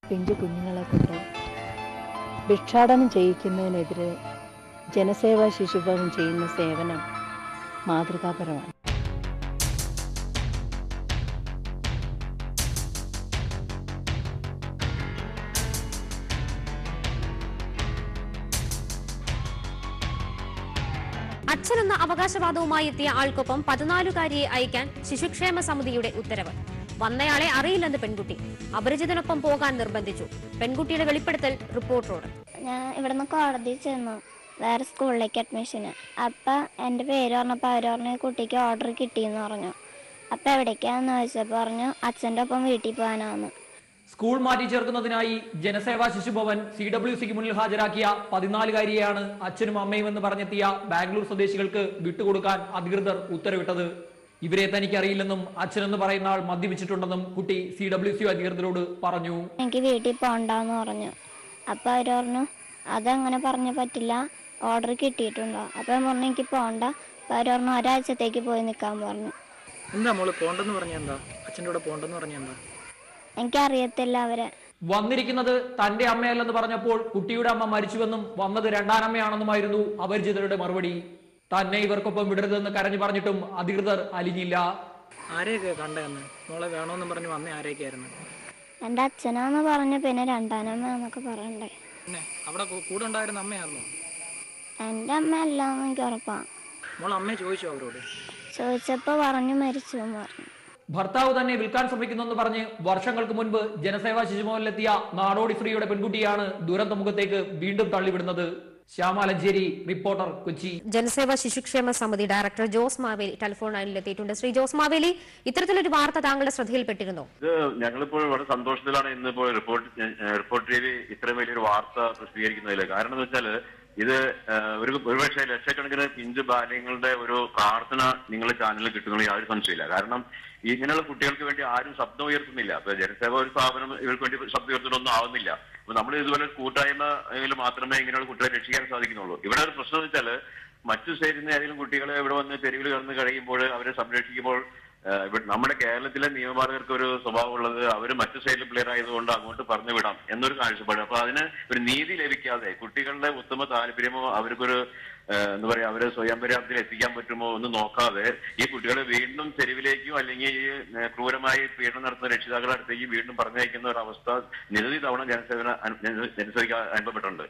പിഞ്ചു കുഞ്ഞുങ്ങളെ കൊണ്ട് ഭിക്ഷാടനം ചെയ്യിക്കുന്നതിനെതിരെ ജനസേവാ ശിശുഭവൻ ചെയ്യുന്ന സേവനം മാതൃകാപരമാണ് അച്ഛനെന്ന അവകാശവാദവുമായി എത്തിയ ആൾക്കൊപ്പം പതിനാലുകാരിയെ അയക്കാൻ ശിശുക്ഷേമ സമിതിയുടെ ഉത്തരവ് വന്നയാളെ അറിയില്ലെന്ന് പെൺകുട്ടി അപരിചിതനൊപ്പം പോകാൻ നിർബന്ധിച്ചു പെൺകുട്ടിയുടെ വെളിപ്പെടുത്തൽ റിപ്പോർട്ടറോട് ഞാൻ ഇവിടുന്ന് കോടതിയിൽ ചെന്നു വേറെ സ്കൂളിലേക്ക് അഡ്മിഷന് അപ്പം എൻ്റെ പേര് പറഞ്ഞപ്പോൾ അവർ പറഞ്ഞു കുട്ടിക്ക് ഓർഡർ കിട്ടിയെന്ന് പറഞ്ഞു അപ്പം എവിടേക്കാന്ന് ചോദിച്ചപ്പോൾ പറഞ്ഞു അച്ഛൻ്റെ ഒപ്പം വീട്ടിൽ പോകാനാന്ന് സ്കൂൾ മാറ്റി ചേർക്കുന്നതിനായി ജനസേവാ ശിശുഭവൻ സി ഡബ്ല്യു സിക്ക് മുന്നിൽ ഹാജരാക്കിയ പതിനാലുകാരിയെയാണ് അച്ഛനും അമ്മയും എന്ന് പറഞ്ഞെത്തിയ ബാംഗ്ലൂർ സ്വദേശികൾക്ക് വിട്ടുകൊടുക്കാൻ അധികൃതർ ഉത്തരവിട്ടത് ഇവരെ തനിക്ക് അറിയില്ലെന്നും അച്ഛനെന്ന് പറയുന്ന ആൾ മദ്യപിച്ചിട്ടുണ്ടെന്നും കുട്ടി സി ഡബ്ല്യു സി അധികൃതരോട് പറഞ്ഞു എനിക്ക് വീട്ടിൽ പോകണ്ടെന്ന് പറഞ്ഞു അപ്പം അവർ പറഞ്ഞു അതങ്ങനെ പറഞ്ഞ പറ്റില്ല ഓർഡർ കിട്ടിയിട്ടുണ്ടോ അപ്പം ഞാൻ പറഞ്ഞു എനിക്ക് പോകണ്ട അപ്പം അവർ പറഞ്ഞു ഒരാഴ്ചത്തേക്ക് പോയി നിൽക്കാൻ പറഞ്ഞു എന്താ മോള് പോണ്ടെന്ന് പറഞ്ഞ എന്താ അച്ഛൻ്റെ കൂടെ പോണ്ടെന്ന് പറഞ്ഞ എന്താ എനിക്കറിയത്തില്ല അവരെ വന്നിരിക്കുന്നത് തന്റെ അമ്മയല്ലെന്ന് പറഞ്ഞപ്പോൾ കുട്ടിയുടെ അമ്മ മരിച്ചുവെന്നും വന്നത് രണ്ടാനമ്മയാണെന്നുമായിരുന്നു അപരിചിതരുടെ മറുപടി തന്നെ ഇവർക്കൊപ്പം വിടരുതെന്ന് കരഞ്ഞു പറഞ്ഞിട്ടും അധികൃതർ അലിഞ്ഞില്ല ആരെയൊക്കെ കണ്ടെന്ന് മോളെ വേണോന്നും പറഞ്ഞ് വന്നേ ആരെയൊക്കെയായിരുന്നു എൻ്റെ അച്ഛനാന്ന് പറഞ്ഞു പിന്നെ രണ്ടാനമ്മ എന്നൊക്കെ പറയണ്ടേ പിന്നെ അവിടെ കൂ- കൂടെ ഉണ്ടായിരുന്ന അമ്മയായിരുന്നോ എൻ്റെ അമ്മ അല്ലാന്ന് എനിക്ക് ഉറപ്പാണ് മോൾ അമ്മയെ ചോദിച്ചോ അവരോട് ചോദിച്ചപ്പോൾ പറഞ്ഞു മരിച്ചു എന്ന് പറഞ്ഞു ഭർത്താവ് തന്നെ വിൽക്കാൻ ശ്രമിക്കുന്നെന്ന് പറഞ്ഞ് വർഷങ്ങൾക്ക് മുൻപ് ജനസേവാ ശിശുഭവനിലെത്തിയ നാടോടി സ്ത്രീയുടെ പെൺകുട്ടിയാണ് ദുരന്തമുഖത്തേക്ക് വീണ്ടും തള്ളിവിടുന്നത് ശ്യാമാലഞ്ചേരി reporter Kochi Janaseva Shishukshema Samithi director Jose Maveli telephone ലൈനിലെത്തിയിട്ടുണ്ട് ശ്രീ ജോസ് മാവേലി ഇത്തരത്തിലൊരു വാർത്ത താങ്കളുടെ ശ്രദ്ധയിൽപ്പെട്ടിരുന്നോ ഇത് ഞങ്ങളിപ്പോൾ വളരെ സന്തോഷത്തിലാണ് ഇന്നിപ്പോൾ റിപ്പോർട്ട് റിപ്പോർട്ട് ടി വി ഇത്രയും വലിയൊരു വാർത്ത പ്രസിദ്ധീകരിക്കുന്നതിൽ കാരണം എന്ന് വെച്ചാൽ ഇത് ഏഹ്, ഒരു ഒരുപക്ഷെ ലക്ഷക്കണക്കിന് പിഞ്ചു ബാല്യങ്ങളുടെ ഒരു പ്രാർത്ഥന നിങ്ങളുടെ ചാനലിൽ കിട്ടുന്നുള്ള യാതൊരു സംശയമില്ല കാരണം ഇങ്ങനെയുള്ള കുട്ടികൾക്ക് വേണ്ടി ആരും ശബ്ദം ഉയർത്തുന്നില്ല അപ്പൊ ജനസേവ ഒരു സ്ഥാപനം ഇവർക്ക് വേണ്ടി ശബ്ദം ഉയർത്തുന്നൊന്നും ആവുന്നില്ല അപ്പൊ നമ്മൾ ഇതുപോലെ ഒരു കൂട്ടായ്മയിൽ മാത്രമേ ഇങ്ങനെയുള്ള കുട്ടികളെ രക്ഷിക്കാൻ സാധിക്കുന്നുള്ളൂ ഇവിടെ ഒരു പ്രശ്നം എന്ന് വെച്ചാൽ മറ്റു സ്റ്റേറ്റിൽ നിന്ന് ഏതെങ്കിലും കുട്ടികളെ ഇവിടെ വന്ന് തെരുവിൽ കിടന്ന് കഴിയുമ്പോൾ അവരെ സംരക്ഷിക്കുമ്പോൾ ഏഹ് ഇവിടെ നമ്മുടെ കേരളത്തിലെ നിയമപാലകർക്ക് ഒരു സ്വഭാവമുള്ളത് അവർ മറ്റു സൈഡിൽ പ്ലെയർ ആയതുകൊണ്ട് അങ്ങോട്ട് പറഞ്ഞു വിടാം എന്നൊരു കാഴ്ചപ്പാട് അപ്പൊ അതിന് ഒരു നീതി ലഭിക്കാതെ കുട്ടികളുടെ ഉത്തമ താല്പര്യമോ അവർക്കൊരു ഏഹ് എന്താ പറയാ അവരെ സ്വയം പര്യാപ്തത്തിൽ എത്തിക്കാൻ പറ്റുമോ എന്ന് നോക്കാതെ ഈ കുട്ടികളെ വീണ്ടും തെരുവിലേക്കോ അല്ലെങ്കിൽ ഈ ഏഹ് ക്രൂരമായി പീഡനം നടത്തുന്ന രക്ഷിതാക്കളുടെ അടുത്തേക്ക് വീണ്ടും പറഞ്ഞയക്കുന്ന ഒരു അവസ്ഥ നിരവധി തവണ ജനസേവന അനു- ജന- ജനസേവയ്ക്ക് അനുഭവപ്പെട്ടിട്ടുണ്ട്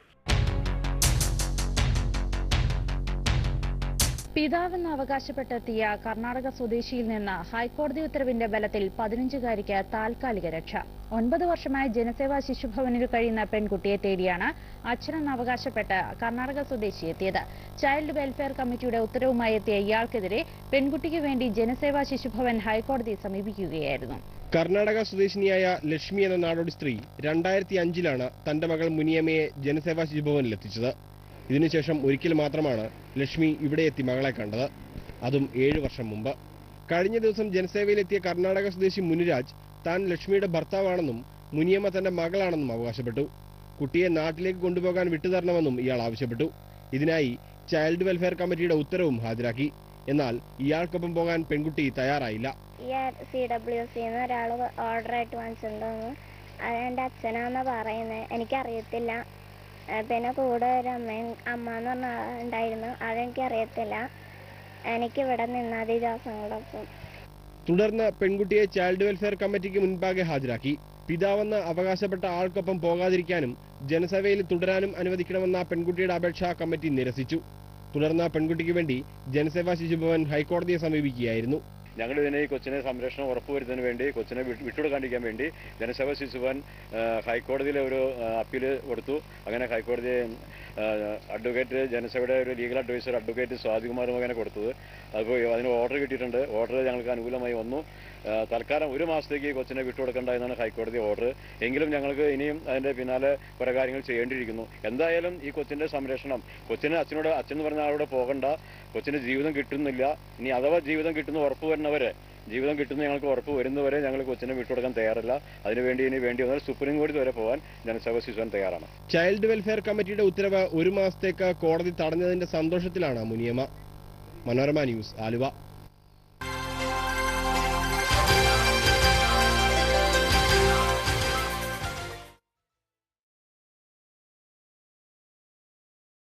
പിതാവെന്ന് അവകാശപ്പെട്ടെത്തിയ കർണാടക സ്വദേശിയിൽ നിന്ന് ഹൈക്കോടതി ഉത്തരവിന്റെ ബലത്തിൽ പതിനഞ്ചുകാരിക്ക് താൽക്കാലിക രക്ഷ ഒൻപത് വർഷമായി ജനസേവാ ശിശുഭവനിൽ കഴിയുന്ന പെൺകുട്ടിയെ തേടിയാണ് അച്ഛനെന്ന് അവകാശപ്പെട്ട് കർണാടക സ്വദേശി എത്തിയത് ചൈൽഡ് വെൽഫെയർ കമ്മിറ്റിയുടെ ഉത്തരവുമായി എത്തിയ ഇയാൾക്കെതിരെ പെൺകുട്ടിക്ക് വേണ്ടി ജനസേവാ ശിശുഭവൻ ഹൈക്കോടതിയെ സമീപിക്കുകയായിരുന്നു കർണാടക സ്വദേശിനിയായ ലക്ഷ്മി എന്ന നാടോടി സ്ത്രീ രണ്ടായിരത്തി അഞ്ചിലാണ് തന്റെ മകൾ മുനിയമ്മയെ ജനസേവാ ശിശുഭവനിലെത്തിച്ചത് ഇതിനുശേഷം ഒരിക്കൽ മാത്രമാണ് ലക്ഷ്മി ഇവിടെ എത്തി മകളെ കണ്ടത് അതും ഏഴു വർഷം മുമ്പ് കഴിഞ്ഞ ദിവസം ജനസേവയിലെത്തിയ കർണാടക സ്വദേശി മുനിരാജ് താൻ ലക്ഷ്മിയുടെ ഭർത്താവാണെന്നും മുനിയമ്മ തന്റെ മകളാണെന്നും അവകാശപ്പെട്ടു കുട്ടിയെ നാട്ടിലേക്ക് കൊണ്ടുപോകാൻ വിട്ടുതരണമെന്നും ഇയാൾ ആവശ്യപ്പെട്ടു ഇതിനായി ചൈൽഡ് വെൽഫെയർ കമ്മിറ്റിയുടെ ഉത്തരവും ഹാജരാക്കി എന്നാൽ ഇയാൾക്കൊപ്പം പോകാൻ പെൺകുട്ടി തയ്യാറായില്ല ഈ സി ഡബ്ല്യു സിന്ന് ഒരാൾ ഓർഡർ ആയിട്ട് വാങ്ങിച്ചിട്ടുണ്ടെന്ന് അത് എൻ്റെ അച്ഛനാന്നാ പറയുന്നത് എനിക്കറിയത്തില്ല ഏഹ് പിന്നെ കൂടെ ഒരു അമ്മയും അമ്മ എന്ന് പറഞ്ഞ ആൾ ഉണ്ടായിരുന്നു അതെനിക്കറിയത്തില്ല എനിക്കിവിടെ നിന്നാൽ മതി ദിവസങ്ങളൊപ്പം തുടർന്ന് പെൺകുട്ടിയെ ചൈൽഡ് വെൽഫെയർ കമ്മിറ്റിക്ക് മുൻപാകെ ഹാജരാക്കി പിതാവെന്ന് അവകാശപ്പെട്ട ആൾക്കൊപ്പം പോകാതിരിക്കാനും ജനസേവയിൽ തുടരാനും അനുവദിക്കണമെന്ന പെൺകുട്ടിയുടെ അപേക്ഷ കമ്മിറ്റി നിരസിച്ചു തുടർന്ന് പെൺകുട്ടിക്ക് വേണ്ടി ജനസേവാ ശിശുഭവൻ ഹൈക്കോടതിയെ സമീപിക്കുകയായിരുന്നു ഞങ്ങൾ ഇതിനെ ഈ കൊച്ചിനെ സംരക്ഷണം ഉറപ്പുവരുത്തുന്നതിന് വേണ്ടി കൊച്ചിനെ വിട്ട് വിട്ടുകൊടുക്കാണ്ടിരിക്കാൻ വേണ്ടി ജനസേവ ശിശുവൻ ഹൈക്കോടതിയിലെ ഒരു അപ്പീൽ കൊടുത്തു അങ്ങനെ ഹൈക്കോടതി അഡ്വക്കേറ്റ് ജനസേവയുടെ ഒരു ലീഗൽ അഡ്വൈസർ അഡ്വക്കേറ്റ് സ്വാതികുമാർ മകനെ കൊടുത്തത് അപ്പോൾ അതിന് ഓർഡർ കിട്ടിയിട്ടുണ്ട് ഓർഡർ ഞങ്ങൾക്ക് അനുകൂലമായി വന്നു ആ, തൽക്കാലം ഒരു മാസത്തേക്ക് ഈ കൊച്ചിനെ വിട്ടുകൊടുക്കേണ്ട എന്നാണ് ഹൈക്കോടതി ഓർഡർ എങ്കിലും ഞങ്ങൾക്ക് ഇനിയും അതിന്റെ പിന്നാലെ കുറെ കാര്യങ്ങൾ ചെയ്യേണ്ടിയിരിക്കുന്നു എന്തായാലും ഈ കൊച്ചിന്റെ സംരക്ഷണം കൊച്ചിന് അച്ഛനോട് അച്ഛൻ എന്ന് പറഞ്ഞ ആളോട് പോകണ്ട കൊച്ചിന് ജീവിതം കിട്ടുന്നില്ല ഇനി അഥവാ ജീവിതം കിട്ടുന്ന ഉറപ്പ് വരുന്നവരെ ജീവിതം കിട്ടുന്ന ഞങ്ങൾക്ക് ഉറപ്പ് വരുന്നവരെ ഞങ്ങൾ കൊച്ചിനെ വിട്ടുകൊടുക്കാൻ തയ്യാറല്ല അതിനുവേണ്ടി ഇനി വേണ്ടി വന്നാൽ സുപ്രീം കോടതി വരെ പോകാൻ ജനസേവ ശിശുവൻ തയ്യാറാണ് ചൈൽഡ് വെൽഫെയർ കമ്മിറ്റിയുടെ ഉത്തരവ് ഒരു മാസത്തേക്ക് കോടതി തടഞ്ഞതിന്റെ സന്തോഷത്തിലാണ് മുനിയമ്മ മനോരമ ന്യൂസ് ആലുവ